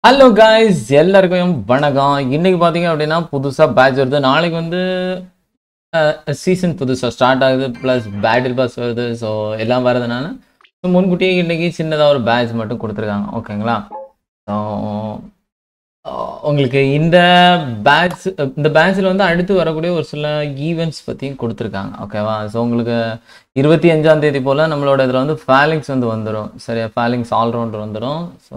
hello guys எல்லாருக்கும் வணக்கம் இன்னைக்கு பார்த்தீங்க அப்படின்னா புதுசாக பேட்ச் வருது நாளைக்கு வந்து சீசன் புதுசாக ஸ்டார்ட் ஆகுது ப்ளஸ் பேட்டில் பாஸ் வருது ஸோ எல்லாம் வரதுனால ஸோ முன்கூட்டியே இன்னைக்கு சின்னதாக ஒரு பேட்ச் மட்டும் கொடுத்துருக்காங்க ஓகேங்களா ஸோ உங்களுக்கு இந்த பேட்ச் இந்த பேட்சில் வந்து அடுத்து வரக்கூடிய ஒரு சில ஈவெண்ட்ஸ் பற்றியும் கொடுத்துருக்காங்க ஓகேவா ஸோ உங்களுக்கு இருபத்தி அஞ்சாம் தேதி போல் நம்மளோட இதில் வந்து ஃபேலிங்ஸ் வந்து வந்துடும் சரியா ஃபேலிங்ஸ் ஆல்ரவுண்டர் வந்துடும் ஸோ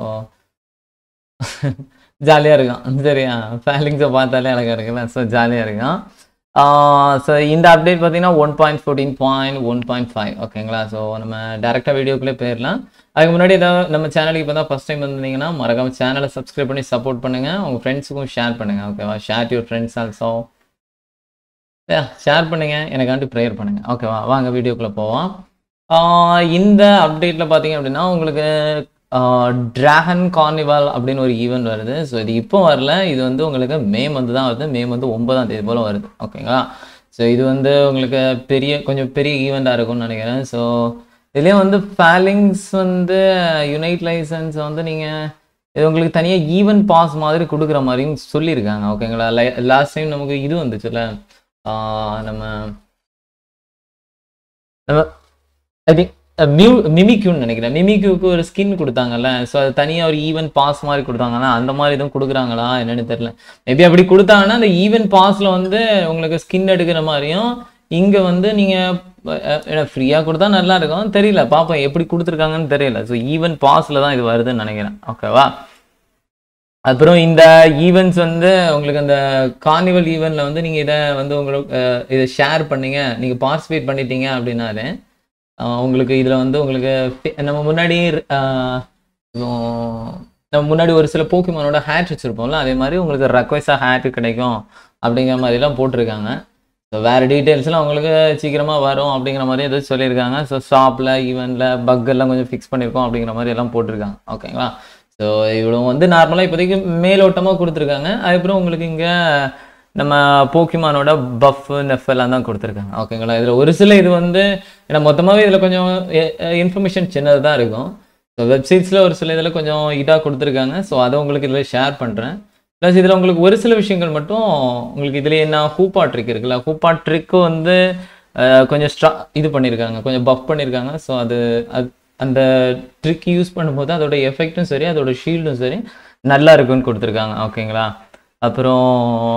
ஜாலியாக இருக்கும் சரியா ஃபேலிங்ஸை பார்த்தாலே அழகாக இருக்குல்ல ஸோ ஜாலியாக இருக்கும் ஸோ இந்த அப்டேட் பார்த்தீங்கன்னா one point fourteen point one point five ஓகேங்களா ஸோ நம்ம டேரெக்டாக வீடியோக்குள்ளே போயிடலாம் அதுக்கு முன்னாடி ஏதாவது நம்ம சேனலுக்கு இப்போ தான் ஃபஸ்ட் டைம் வந்திருந்தீங்கன்னா மறக்காம சேனலை சப்ஸ்கிரைப் பண்ணி சப்போர்ட் பண்ணுங்கள் உங்கள் ஃப்ரெண்ட்ஸுக்கும் ஷேர் பண்ணுங்கள் ஓகேவா share your friends also share பண்ணுங்கள் எனக்காண்டி ப்ரேயர் பண்ணுங்கள் ஓகேவா வாங்க வீடியோக்குள்ளே போவோம் இந்த அப்டேட்டில் பார்த்தீங்க அப்படின்னா உங்களுக்கு ட்ராகன் கார்னிவால் அப்படின்னு ஒரு ஈவெண்ட் வருது ஸோ இது இப்போ வரல இது வந்து உங்களுக்கு மே மந்த் தான் வருது மே மந்த் ஒன்பதாம் தேதி போல் வருது ஓகேங்களா ஸோ இது வந்து உங்களுக்கு பெரிய கொஞ்சம் பெரிய ஈவெண்ட்டாக இருக்கும்னு நினைக்கிறேன் ஸோ இதுலேயும் வந்து ஃபேலிங்ஸ் வந்து யுனைட் லைசன்ஸ் வந்து நீங்கள் இது உங்களுக்கு தனியாக ஈவெண்ட் பாஸ் மாதிரி கொடுக்குற மாதிரியும் சொல்லியிருக்காங்க ஓகேங்களா லை லாஸ்ட் டைம் நமக்கு இது வந்துச்சுல்ல நம்ம நம்ம ஐ திங்க் மியூ மிமிக்யூன்னு நினைக்கிறேன் மிமிக்யூக்கு ஒரு ஸ்கின் கொடுத்தாங்கல்ல ஸோ அது தனியாக ஒரு ஈவெண்ட் பாஸ் மாதிரி கொடுத்தாங்கன்னா அந்த மாதிரி எதுவும் கொடுக்குறாங்களா என்னன்னு தெரியல மேபி அப்படி கொடுத்தாங்கன்னா அந்த ஈவெண்ட் பாஸில் வந்து உங்களுக்கு ஸ்கின் எடுக்கிற மாதிரியும் இங்கே வந்து நீங்கள் ஃப்ரீயாக கொடுத்தா நல்லா இருக்கும் தெரியல பார்ப்போம் எப்படி கொடுத்துருக்காங்கன்னு தெரியல ஸோ ஈவெண்ட் பாஸில் தான் இது வருதுன்னு நினைக்கிறேன் ஓகேவா அப்புறம் இந்த ஈவெண்ட்ஸ் வந்து உங்களுக்கு அந்த கார்னிவல் ஈவெண்ட்டில் வந்து நீங்கள் இதை வந்து உங்களுக்கு இதை ஷேர் பண்ணீங்க நீங்கள் பார்ட்டிசிபேட் பண்ணிட்டீங்க அப்படின்னாலே உங்களுக்கு இதில் வந்து உங்களுக்கு நம்ம முன்னாடி நம்ம முன்னாடி ஒரு சில போக்கிமானோட ஹேட் வச்சுருப்போம்ல அதே மாதிரி உங்களுக்கு ரெக்வஸ்டாக ஹேட் கிடைக்கும் அப்படிங்கிற மாதிரிலாம் போட்டிருக்காங்க ஸோ வேறு டீட்டெயில்ஸ்லாம் உங்களுக்கு சீக்கிரமாக வரும் அப்படிங்கிற மாதிரி எதாவது சொல்லியிருக்காங்க ஸோ ஷாப்பில் ஈவெண்ட்டில் பக்கெல்லாம் கொஞ்சம் ஃபிக்ஸ் பண்ணியிருக்கோம் அப்படிங்கிற மாதிரி எல்லாம் போட்டிருக்காங்க ஓகேங்களா ஸோ இவ்வளோ வந்து நார்மலாக இப்போதைக்கு மேலோட்டமாக கொடுத்துருக்காங்க அதுக்கப்புறம் உங்களுக்கு இங்கே நம்ம போக்கிமானோட பஃப் நெஃப் எல்லாம் தான் கொடுத்துருக்காங்க ஓகேங்களா இதில் ஒரு சில இது வந்து ஏன்னா மொத்தமாகவே இதில் கொஞ்சம் இன்ஃபர்மேஷன் சின்னது தான் இருக்கும் ஸோ வெப்சைட்ஸில் ஒரு சில இதில் கொஞ்சம் இதாக கொடுத்துருக்காங்க ஸோ அதை உங்களுக்கு இதில் ஷேர் பண்ணுறேன் ப்ளஸ் இதில் உங்களுக்கு ஒரு சில விஷயங்கள் மட்டும் உங்களுக்கு இதில் என்ன ஹூப்பா ட்ரிக் இருக்குல்ல ஹூப்பா ட்ரிக்கு வந்து கொஞ்சம் ஸ்ட்ரா இது பண்ணியிருக்காங்க கொஞ்சம் பஃப் பண்ணியிருக்காங்க ஸோ அது அது அந்த ட்ரிக் யூஸ் பண்ணும்போது அதோட எஃபெக்ட்டும் சரி அதோட ஷீல்டும் சரி நல்லா இருக்குன்னு கொடுத்துருக்காங்க ஓகேங்களா அப்புறம்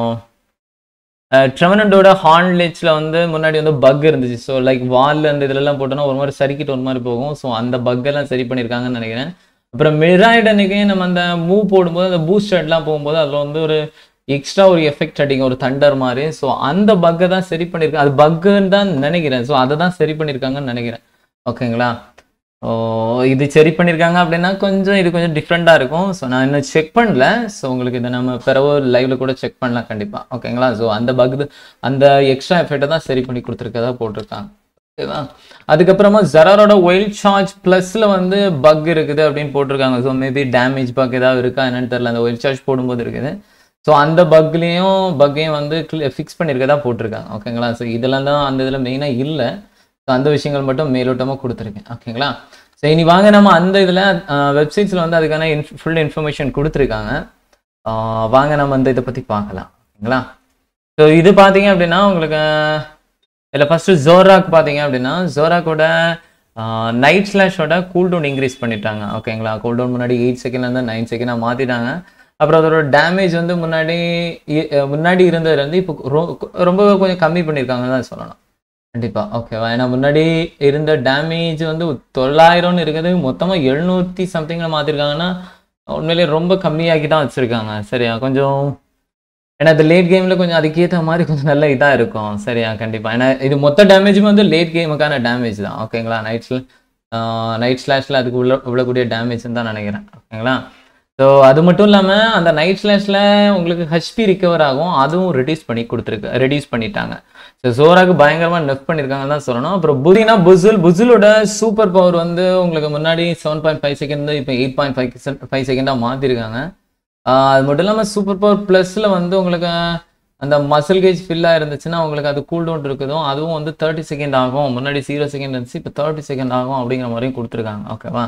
ட்ரெவனண்டோட ஹார்ன்லேச்சில் வந்து முன்னாடி வந்து பக் இருந்துச்சு ஸோ லைக் வால் அந்த இதுலலாம் போட்டோன்னா ஒரு மாதிரி சரிக்கிட்டு ஒரு மாதிரி போகும் ஸோ அந்த பக்கெல்லாம் சரி பண்ணியிருக்காங்கன்னு நினைக்கிறேன் அப்புறம் மிராய்ட் அன்னைக்கு நம்ம அந்த மூவ் போடும்போது அந்த பூஸ்ட் எல்லாம் போகும்போது அதில் வந்து ஒரு எக்ஸ்ட்ரா ஒரு எஃபெக்ட் அடிக்கும் ஒரு தண்டர் மாதிரி ஸோ அந்த பக்கை தான் சரி பண்ணியிருக்காங்க அது பக்குன்னு தான் நினைக்கிறேன் ஸோ அதை தான் சரி பண்ணியிருக்காங்கன்னு நினைக்கிறேன் ஓகேங்களா ஓ இது சரி பண்ணியிருக்காங்க அப்படின்னா கொஞ்சம் இது கொஞ்சம் டிஃப்ரெண்ட்டாக இருக்கும் ஸோ நான் இன்னும் செக் பண்ணல ஸோ உங்களுக்கு இதை நம்ம பிறகு லைவ்ல கூட செக் பண்ணலாம் கண்டிப்பாக ஓகேங்களா ஸோ அந்த பக் அந்த எக்ஸ்ட்ரா எஃபெக்டை தான் சரி பண்ணி கொடுத்துருக்கதா போட்டிருக்காங்க ஓகேவா அதுக்கப்புறமா ஜெராரோட ஒயில் சார்ஜ் ப்ளஸில் வந்து பக் இருக்குது அப்படின்னு போட்டிருக்காங்க ஸோ மேபி டேமேஜ் பக் ஏதாவது இருக்கா என்னன்னு தெரில அந்த ஒயில் சார்ஜ் போடும்போது இருக்குது ஸோ அந்த பக்லேயும் பக்கையும் வந்து ஃபிக்ஸ் பண்ணியிருக்கதா போட்டிருக்காங்க ஓகேங்களா ஸோ இதெல்லாம் தான் அந்த இதில் மெயினாக இல்லை ஸோ அந்த விஷயங்கள் மட்டும் மேலோட்டமாக கொடுத்துருக்கேன் ஓகேங்களா ஸோ இனி வாங்க நம்ம அந்த இதில் வெப்சைட்ஸில் வந்து அதுக்கான இன்ஃப் ஃபுல் இன்ஃபர்மேஷன் கொடுத்துருக்காங்க வாங்க நம்ம அந்த இதை பற்றி பார்க்கலாம் ஓகேங்களா ஸோ இது பார்த்தீங்க அப்படின்னா உங்களுக்கு இதில் ஃபஸ்ட்டு ஜோராக் பார்த்தீங்க அப்படின்னா ஜோராக்கோட நைட் ஸ்லாஷோட கூல் டவுன் இன்க்ரீஸ் பண்ணிட்டாங்க ஓகேங்களா கூல் டவுன் முன்னாடி எயிட் செகண்ட்லேருந்து நைன் செகண்டாக மாற்றிட்டாங்க அப்புறம் அதோட டேமேஜ் வந்து முன்னாடி முன்னாடி இருந்ததுல இருந்து இப்போ ரொம்ப கொஞ்சம் கம்மி பண்ணியிருக்காங்கன்னு தான் சொல்லணும் கண்டிப்பாக ஓகேவா ஏன்னா முன்னாடி இருந்த டேமேஜ் வந்து தொள்ளாயிரம்னு இருக்குது மொத்தமாக எழுநூற்றி சம்திங்கில் மாற்றிருக்காங்கன்னா உண்மையிலேயே ரொம்ப கம்மியாக்கி தான் வச்சுருக்காங்க சரியா கொஞ்சம் ஏன்னா இது லேட் கேமில் கொஞ்சம் அதுக்கேற்ற மாதிரி கொஞ்சம் நல்ல இதாக இருக்கும் சரியா கண்டிப்பாக ஏன்னா இது மொத்த டேமேஜுமே வந்து லேட் கேமுக்கான டேமேஜ் தான் ஓகேங்களா நைட்ஸில் நைட் ஸ்லாஷில் அதுக்கு உள்ள விழக்கூடிய டேமேஜ்னு தான் நினைக்கிறேன் ஓகேங்களா ஸோ அது மட்டும் இல்லாமல் அந்த நைட் ஸ்லாஷில் உங்களுக்கு ஹெச்பி ரிகவர் ஆகும் அதுவும் ரெடியூஸ் பண்ணி கொடுத்துருக்கு ரெடியூஸ் பண்ணிட்டாங்க ஸோ ஜோராக்கு பயங்கரமாக நெஃப் பண்ணியிருக்காங்கன்னு தான் சொல்லணும் அப்புறம் புதினா புசுல் புசுலோட சூப்பர் பவர் வந்து உங்களுக்கு முன்னாடி செவன் பாயிண்ட் ஃபைவ் செகண்ட் இப்போ எயிட் பாயிண்ட் ஃபைவ் ஃபைவ் செகண்டாக மாற்றிருக்காங்க அது மட்டும் இல்லாமல் சூப்பர் பவர் ப்ளஸில் வந்து உங்களுக்கு அந்த மசில் கேஜ் ஃபில்லாக இருந்துச்சுன்னா உங்களுக்கு அது கூல் டவுன் இருக்குதும் அதுவும் வந்து தேர்ட்டி செகண்ட் ஆகும் முன்னாடி ஜீரோ செகண்ட் இருந்துச்சு இப்போ தேர்ட்டி செகண்ட் ஆகும் அப்படிங்கிற மாதிரியும் கொடுத்துருக்காங்க ஓகேவா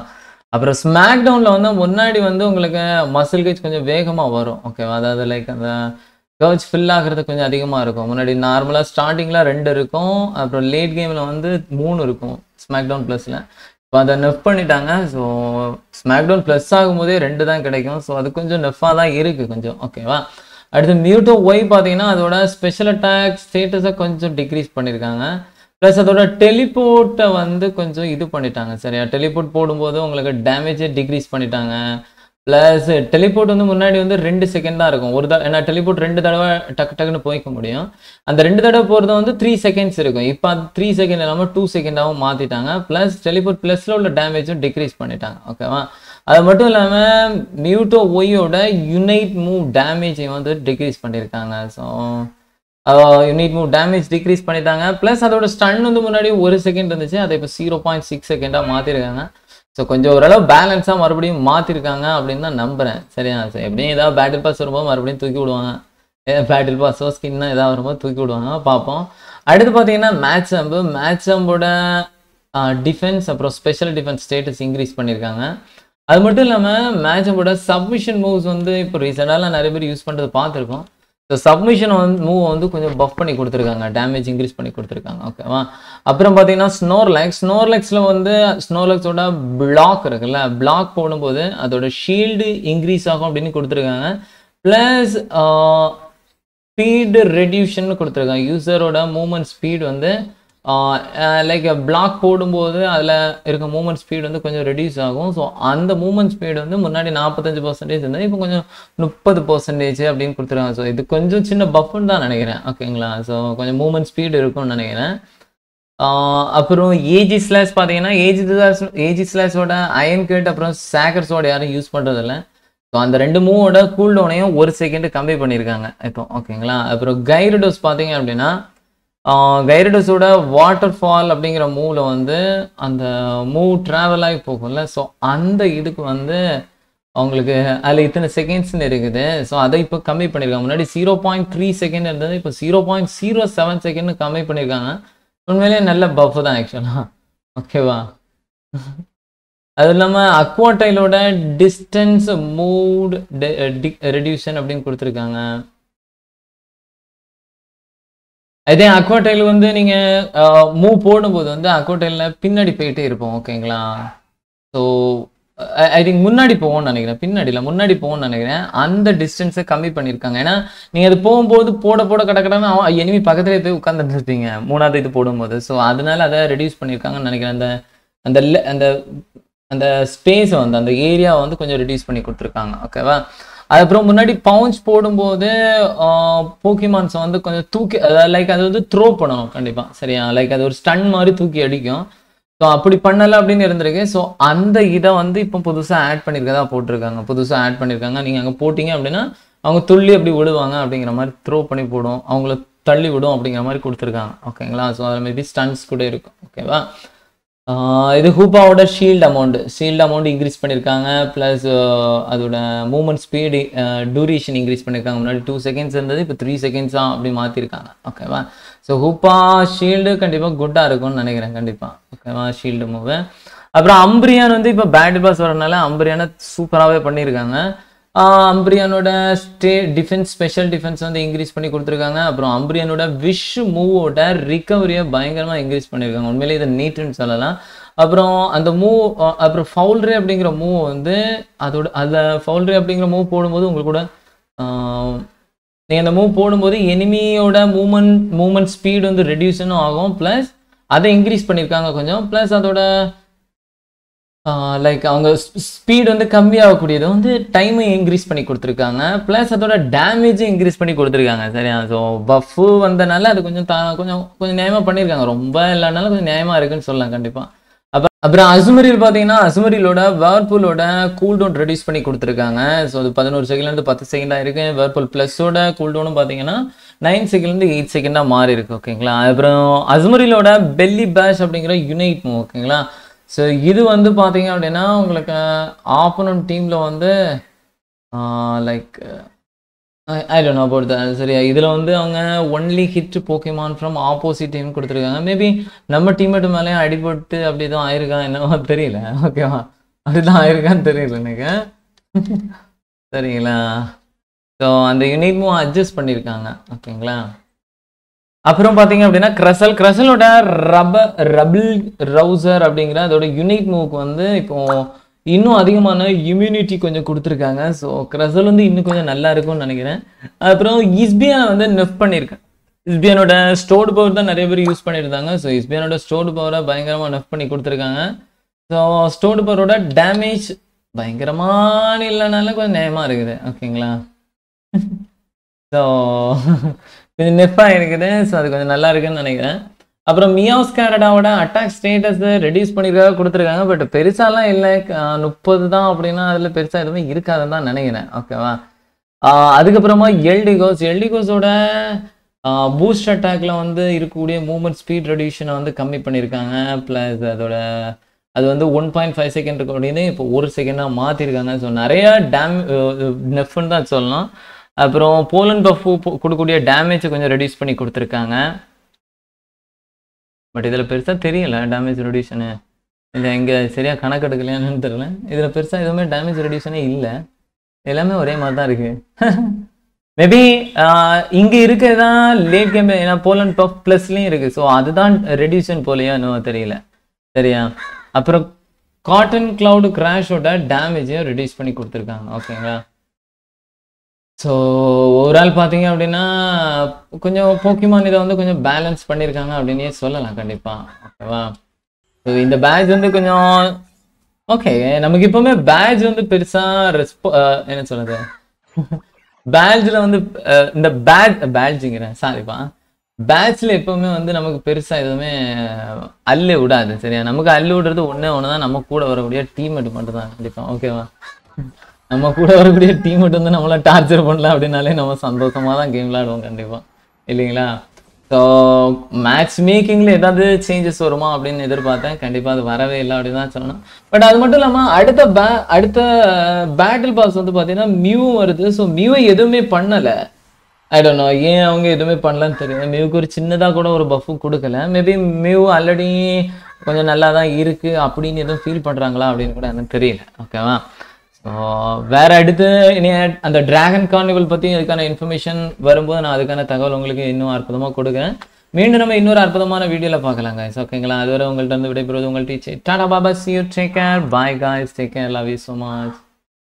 அப்புறம் ஸ்மாக் டவுனில் வந்து முன்னாடி வந்து உங்களுக்கு மசில் கேஜ் கொஞ்சம் வேகமாக வரும் ஓகேவா அதாவது லைக் அந்த கர்ச் ஃபில் ஆகிறது கொஞ்சம் அதிகமாக இருக்கும் முன்னாடி நார்மலாக ஸ்டார்டிங்கில் ரெண்டு இருக்கும் அப்புறம் லேட் கேமில் வந்து மூணு இருக்கும் ஸ்மாக் டவுன் ப்ளஸில் இப்போ அதை நெஃப் பண்ணிட்டாங்க ஸோ ஸ்மாக் டவுன் ப்ளஸ் ஆகும்போதே ரெண்டு தான் கிடைக்கும் ஸோ அது கொஞ்சம் நெஃபாக தான் இருக்குது கொஞ்சம் ஓகேவா அடுத்து மியூட்டோ ஒய் பார்த்தீங்கன்னா அதோட ஸ்பெஷல் அட்டாக் ஸ்டேட்டஸை கொஞ்சம் டிக்ரீஸ் பண்ணியிருக்காங்க ப்ளஸ் அதோட டெலிபோர்ட்டை வந்து கொஞ்சம் இது பண்ணிட்டாங்க சரியா டெலிபோர்ட் போடும்போது உங்களுக்கு டேமேஜை டிக்ரீஸ் பண்ணிட்டாங்க ப்ளஸ் டெலிபோர்ட் வந்து முன்னாடி வந்து ரெண்டு செகண்ட் தான் இருக்கும் ஒரு தடவை ஏன்னா டெலிபோர்ட் ரெண்டு தடவை டக்கு டக்குன்னு போய்க்க முடியும் அந்த ரெண்டு தடவை போகிறது வந்து த்ரீ செகண்ட்ஸ் இருக்கும் இப்போ அது த்ரீ செகண்ட் இல்லாமல் டூ செகண்டாகவும் மாற்றிட்டாங்க ப்ளஸ் டெலிபோர்ட் ப்ளஸில் உள்ள டேமேஜும் டிக்ரீஸ் பண்ணிட்டாங்க ஓகேவா அது மட்டும் இல்லாமல் மியூட்டோ ஒய்யோட யுனைட் மூவ் டேமேஜை வந்து டிக்ரீஸ் பண்ணியிருக்காங்க so unite move damage decrease பண்ணிட்டாங்க ப்ளஸ் அதோட ஸ்டன் வந்து முன்னாடி ஒரு செகண்ட் இருந்துச்சு அதை இப்போ ஜீரோ பாயிண்ட் சிக்ஸ் செகண்டாக மாற்றிருக்காங்க ஸோ கொஞ்சம் ஓரளவு பேலன்ஸாக மறுபடியும் மாற்றிருக்காங்க அப்படின்னு தான் நம்புகிறேன் சரியா ஸோ எப்படியும் ஏதாவது பேட்டில் பாஸ் வரும்போது மறுபடியும் தூக்கி விடுவாங்க ஏதாவது பேட்டில் பாஸோ ஸ்கின்னா ஏதாவது வரும்போது தூக்கி விடுவாங்க பார்ப்போம் அடுத்து பார்த்தீங்கன்னா மேட்ச் அம்பு மேட்ச் அம்போட டிஃபென்ஸ் அப்புறம் ஸ்பெஷல் டிஃபென்ஸ் ஸ்டேட்டஸ் இன்க்ரீஸ் பண்ணியிருக்காங்க அது மட்டும் இல்லாமல் மேட்ச் அம்போட சப்மிஷன் மூவ்ஸ் வந்து இப்போ ரீசெண்டாக நிறைய பேர் யூஸ் பண்ணுறது பார்த்துருக்கோம் ஸோ சப்மிஷன் வந்து மூவ் வந்து கொஞ்சம் பஃப் பண்ணி கொடுத்துருக்காங்க டேமேஜ் இன்க்ரீஸ் பண்ணி கொடுத்துருக்காங்க ஓகேவா அப்புறம் பார்த்தீங்கன்னா ஸ்னோர்லெக்ஸ் ஸ்னோர்லெக்ஸில் வந்து ஸ்னோர்லெக்ஸோட பிளாக் இருக்குல்ல பிளாக் போடும்போது அதோட ஷீல்டு இன்க்ரீஸ் ஆகும் அப்படின்னு கொடுத்துருக்காங்க ப்ளஸ் ஸ்பீடு ரெடியூஷன் கொடுத்துருக்காங்க யூசரோட மூமெண்ட் ஸ்பீட் வந்து லைக் பிளாக் போடும்போது அதில் இருக்க மூமெண்ட் ஸ்பீடு வந்து கொஞ்சம் ரெடியூஸ் ஆகும் ஸோ அந்த மூமெண்ட் ஸ்பீடு வந்து முன்னாடி நாற்பத்தஞ்சு பர்சன்டேஜ் இருந்தது இப்போ கொஞ்சம் முப்பது பர்சன்டேஜ் அப்படின்னு கொடுத்துருக்காங்க ஸோ இது கொஞ்சம் சின்ன பஃப்னு தான் நினைக்கிறேன் ஓகேங்களா ஸோ கொஞ்சம் மூமெண்ட் ஸ்பீடு இருக்கும்னு நினைக்கிறேன் அப்புறம் ஏஜி ஸ்லாஷ் பார்த்தீங்கன்னா ஏஜி ஸ்லாஷ் ஏஜி ஸ்லாஷோட அயன் கேட் அப்புறம் சேக்கர்ஸோட யாரும் யூஸ் பண்ணுறதில்ல ஸோ அந்த ரெண்டு மூவோட கூல் டவுனையும் ஒரு செகண்ட் கம்மி பண்ணியிருக்காங்க இப்போ ஓகேங்களா அப்புறம் கைரடோஸ் பார்த்தீங்க அப்படின்னா கைரடஸோட வாட்டர் ஃபால் அப்படிங்கிற மூவில் வந்து அந்த மூவ் ட்ராவல் ஆகி போகும்ல ஸோ அந்த இதுக்கு வந்து அவங்களுக்கு அதில் இத்தனை செகண்ட்ஸ்னு இருக்குது ஸோ அதை இப்போ கம்மி பண்ணியிருக்காங்க முன்னாடி ஜீரோ பாயிண்ட் த்ரீ செகண்ட் இருந்தது இப்போ zero point zero seven second கம்மி பண்ணியிருக்காங்க உண்மையிலேயே நல்ல பஃப் தான் ஆக்சுவலாக ஓகேவா அது இல்லாமல் அக்வாட்டைலோட டிஸ்டன்ஸ் மூட் ரெடியூஷன் அப்படின்னு கொடுத்துருக்காங்க அதே அக்வாட்டைல் வந்து நீங்கள் மூவ் போடும்போது வந்து அக்வாட்டைலில் பின்னாடி போயிட்டே இருப்போம் ஓகேங்களா ஸோ ஐ திங்க் முன்னாடி போவோம்னு நினைக்கிறேன் பின்னாடியில் முன்னாடி போவோம்னு நினைக்கிறேன் அந்த டிஸ்டன்ஸை கம்மி பண்ணியிருக்காங்க ஏன்னா நீங்கள் அது போகும்போது போட போட கடக்கடன்னு அவன் எனிமி பக்கத்துலேயே போய் உட்காந்துருப்பீங்க மூணாவது இது போடும்போது ஸோ அதனால அதை ரெடியூஸ் பண்ணியிருக்காங்கன்னு நினைக்கிறேன் அந்த அந்த அந்த அந்த ஸ்பேஸை வந்து அந்த ஏரியாவை வந்து கொஞ்சம் ரெடியூஸ் பண்ணி கொடுத்துருக்காங்க ஓகேவா அதுக்கப்புறம் முன்னாடி பவுன்ஸ் போடும்போது போக்கிமான்ஸை வந்து கொஞ்சம் தூக்கி அதாவது லைக் அது வந்து த்ரோ பண்ணணும் கண்டிப்பாக சரியா லைக் அது ஒரு ஸ்டன் மாதிரி தூக்கி அடிக்கும் ஸோ அப்படி பண்ணலை அப்படின்னு இருந்திருக்கு ஸோ அந்த இதை வந்து இப்போ புதுசாக ஆட் பண்ணியிருக்கதா போட்டிருக்காங்க புதுசாக ஆட் பண்ணியிருக்காங்க நீங்கள் அங்கே போட்டிங்க அப்படின்னா அவங்க துள்ளி அப்படி விடுவாங்க அப்படிங்கிற மாதிரி த்ரோ பண்ணி போடும் அவங்கள தள்ளி விடும் அப்படிங்கிற மாதிரி கொடுத்துருக்காங்க ஓகேங்களா ஸோ அதில் மேபி ஸ்டன்ஸ் கூட இருக்கும் ஓகேவா இது ஹூப்பாவோட shield amount shield amount increase பண்ணியிருக்காங்க ப்ளஸ் அதோட மூமெண்ட் ஸ்பீடு டூரேஷன் இன்க்ரீஸ் பண்ணியிருக்காங்க முன்னாடி டூ செகண்ட்ஸ் இருந்தது இப்போ த்ரீ செகண்ட்ஸாக அப்படி மாற்றிருக்காங்க ஓகேவா ஸோ ஹூப்பா ஷீல்டு கண்டிப்பாக குட்டாக இருக்கும்னு நினைக்கிறேன் கண்டிப்பாக ஓகேவா ஷீல்டு மூவு அப்புறம் அம்பிரியான் வந்து இப்போ பேட்டில் பாஸ் வரனால அம்பிரியானை சூப்பராகவே பண்ணியிருக்காங்க அம்பிரியானோட ஸ்டே டிஃபென்ஸ் ஸ்பெஷல் டிஃபென்ஸ் வந்து இன்க்ரீஸ் பண்ணி கொடுத்துருக்காங்க அப்புறம் அம்பிரியானோட விஷ் மூவோட ரிகவரியை பயங்கரமாக இன்க்ரீஸ் பண்ணியிருக்காங்க உண்மையிலே இதை நீட்டுன்னு சொல்லலாம் அப்புறம் அந்த மூவ் அப்புறம் ஃபவுல்ரே அப்படிங்கிற மூவ் வந்து அதோட அதில் ஃபவுல்ரே அப்படிங்கிற மூவ் போடும்போது உங்களுக்கு கூட நீங்கள் அந்த மூவ் போடும்போது எனிமியோட மூமெண்ட் மூமெண்ட் ஸ்பீடு வந்து ரெடியூஷனும் ஆகும் ப்ளஸ் அதை இன்க்ரீஸ் பண்ணியிருக்காங்க கொஞ்சம் ப்ளஸ் அதோட லைக் அவங்க ஸ்பீடு வந்து கம்மியாகக்கூடியது வந்து டைமை இன்க்ரீஸ் பண்ணி கொடுத்துருக்காங்க ப்ளஸ் அதோட டேமேஜும் இன்க்ரீஸ் பண்ணி கொடுத்துருக்காங்க சரியா ஸோ பஃப்பு வந்தனால அது கொஞ்சம் தா கொஞ்சம் கொஞ்சம் நியாயமாக பண்ணியிருக்காங்க ரொம்ப இல்லைனாலும் கொஞ்சம் நியாயமாக இருக்குன்னு சொல்லலாம் கண்டிப்பாக அப்புறம் அப்புறம் அசுமரியில் பார்த்தீங்கன்னா அசுமரியிலோட வேர்பூலோட கூல் டவுன் ரெடியூஸ் பண்ணி கொடுத்துருக்காங்க ஸோ அது பதினோரு செகண்ட்லேருந்து பத்து செகண்டாக இருக்கு வேர்பூல் ப்ளஸோட கூல் டவுனும் பார்த்தீங்கன்னா நைன் செகண்ட்லேருந்து எயிட் செகண்டாக மாறி இருக்கு ஓகேங்களா அப்புறம் அசுமரியிலோட பெல்லி பேஷ் அப்படிங்கிற யுனைட் மூவ் ஓகேங்களா ஸோ இது வந்து பார்த்தீங்க அப்படின்னா உங்களுக்கு ஆப்போனன்ட் டீமில் வந்து like I don't know about that சரியா இதில் வந்து அவங்க only hit Pokemon from opposite team கொடுத்துருக்காங்க மேபி நம்ம டீம்மேட்டு மேலேயும் அடிபட்டு அப்படி தான் ஆயிருக்கா என்னவோ தெரியல ஓகேவா அப்படிதான் ஆயிருக்கான்னு தெரியல எனக்கு சரிங்களா ஸோ அந்த யூனிட் மூவ் அட்ஜஸ்ட் பண்ணியிருக்காங்க ஓகேங்களா அப்புறம் பார்த்தீங்க அப்படின்னா க்ரசல் க்ரசலோட ரப்பர் ரபிள் ரவுசர் அப்படிங்கிற அதோட யூனிக் மூவ்க்கு வந்து இப்போ இன்னும் அதிகமான இம்யூனிட்டி கொஞ்சம் கொடுத்துருக்காங்க ஸோ க்ரசல் வந்து இன்னும் கொஞ்சம் நல்லா இருக்கும்னு நினைக்கிறேன் அப்புறம் இஸ்பியானை வந்து நெஃப் பண்ணியிருக்கேன் இஸ்பியானோட ஸ்டோர்டு பவர் தான் நிறைய பேர் யூஸ் பண்ணியிருந்தாங்க ஸோ இஸ்பியானோட ஸ்டோர்டு பவரை பயங்கரமாக நெஃப் பண்ணி கொடுத்துருக்காங்க ஸோ ஸ்டோர்டு பவரோட டேமேஜ் பயங்கரமான இல்லைனாலும் கொஞ்சம் நியாயமாக இருக்குது ஓகேங்களா ஸோ கொஞ்சம் நெஃபாக இருக்குது ஸோ அது கொஞ்சம் நல்லா இருக்குன்னு நினைக்கிறேன் அப்புறம் மியாஸ் கேரடாவோட அட்டாக் ஸ்டேட்டஸ் ரெடியூஸ் பண்ணிருக்காக கொடுத்துருக்காங்க பட் பெருசாலாம் இல்லை முப்பது தான் அப்படின்னா அதில் பெருசாக எதுவுமே இருக்காதுன்னு தான் நினைக்கிறேன் ஓகேவா ஆஹ் அதுக்கப்புறமா எல்டிகோஸ் எல்டிகோஸோட பூஸ்ட் அட்டாக்ல வந்து இருக்கக்கூடிய மூவ்மெண்ட் ஸ்பீட் ரெடியூஷனை வந்து கம்மி பண்ணியிருக்காங்க ப்ளஸ் அதோட அது வந்து ஒன் பாயிண்ட் ஃபைவ் செகண்ட் இருக்கும் அப்படின்னு இப்போ ஒரு செகண்டாக மாற்றிருக்காங்க ஸோ நிறைய டேம் நெஃப்னு தான் சொல்லலாம் அப்புறம் போலன் பஃப் கொடுக்கக்கூடிய டேமேஜை கொஞ்சம் ரெடியூஸ் பண்ணி கொடுத்துருக்காங்க பட் இதில் பெருசாக தெரியல டேமேஜ் ரெடியூஷனு இல்லை இங்கே சரியாக கணக்கு எடுக்கலையான்னு தெரியல இதில் பெருசாக எதுவுமே டேமேஜ் ரெடியூஷனே இல்லை எல்லாமே ஒரே மாதிரி தான் இருக்கு மேபி இங்கே இருக்கிறது தான் லேட் கேம் ஏன்னா போலன் பஃப் ப்ளஸ்லேயும் இருக்குது ஸோ அதுதான் ரெடியூஷன் போலையோ இன்னும் தெரியல சரியா அப்புறம் காட்டன் கிளவுட் கிராஷோட டேமேஜையும் ரெடியூஸ் பண்ணி கொடுத்துருக்காங்க ஓகேங்களா ஸோ ஓவரால் பார்த்தீங்க அப்படின்னா கொஞ்சம் போக்கிமான் இதை வந்து கொஞ்சம் பேலன்ஸ் பண்ணியிருக்காங்க அப்படின்னே சொல்லலாம் கண்டிப்பாக ஓகேவா ஸோ இந்த பேட்ச் வந்து கொஞ்சம் ஓகே நமக்கு எப்பவுமே பேட்ச் வந்து பெருசாக ரெஸ்போ என்ன சொல்றது பேட்ஜில் வந்து அஹ், இந்த பேட் பேட்ஜுங்கிறேன் சாரிப்பா பேட்ச்ல எப்பவுமே வந்து நமக்கு பெருசா எதுவுமே அள்ளு விடாது சரியா நமக்கு அள்ளு விடுறது ஒண்ணே ஒன்று தான் நம்ம கூட வரக்கூடிய டீம்மேட் மட்டும் தான் கண்டிப்பா ஓகேவா நம்ம கூட வரக்கூடிய டீம்மேட் வந்து நம்மள டார்ச்சர் பண்ணல அப்படின்னாலே நம்ம சந்தோஷமா தான் கேம் விளையாடுவோம் கண்டிப்பா இல்லைங்களா ஸோ மேட்ச் மேக்கிங்ல ஏதாவது சேஞ்சஸ் வருமா அப்படின்னு எதிர்பார்த்தேன் கண்டிப்பா அது வரவே இல்லை அப்படின்னு தான் சொல்லணும் பட் அது மட்டும் இல்லாம அடுத்த பே அடுத்த பேட்டில் பாஸ் வந்து பாத்தீங்கன்னா மியூ வருது ஸோ மியூவை எதுவுமே பண்ணல ஐ டோன்ட் நோ ஏன் அவங்க எதுவுமே பண்ணலன்னு தெரியும் மியூக்கு ஒரு சின்னதாக கூட ஒரு பஃபும் கொடுக்கல மேபி மியூ ஆல்ரெடி கொஞ்சம் நல்லா தான் இருக்கு அப்படின்னு எதுவும் ஃபீல் பண்றாங்களா அப்படின்னு கூட எனக்கு தெரியல ஓகேவா ஸோ வேற அடுத்து இனி அந்த டிராகன் கார்னிவல் பத்தி அதுக்கான இன்ஃபர்மேஷன் வரும்போது நான் அதுக்கான தகவல் உங்களுக்கு இன்னும் அற்புதமா கொடுக்குறேன் மீண்டும் நம்ம இன்னொரு அற்புதமான வீடியோல பார்க்கலாம் guys ஓகேங்களா அதுவரை உங்கள்ட்ட இருந்து விடைபெறுவது உங்கள் டீச்சர் டாடா பாபா see you take care bye guys take care love you so much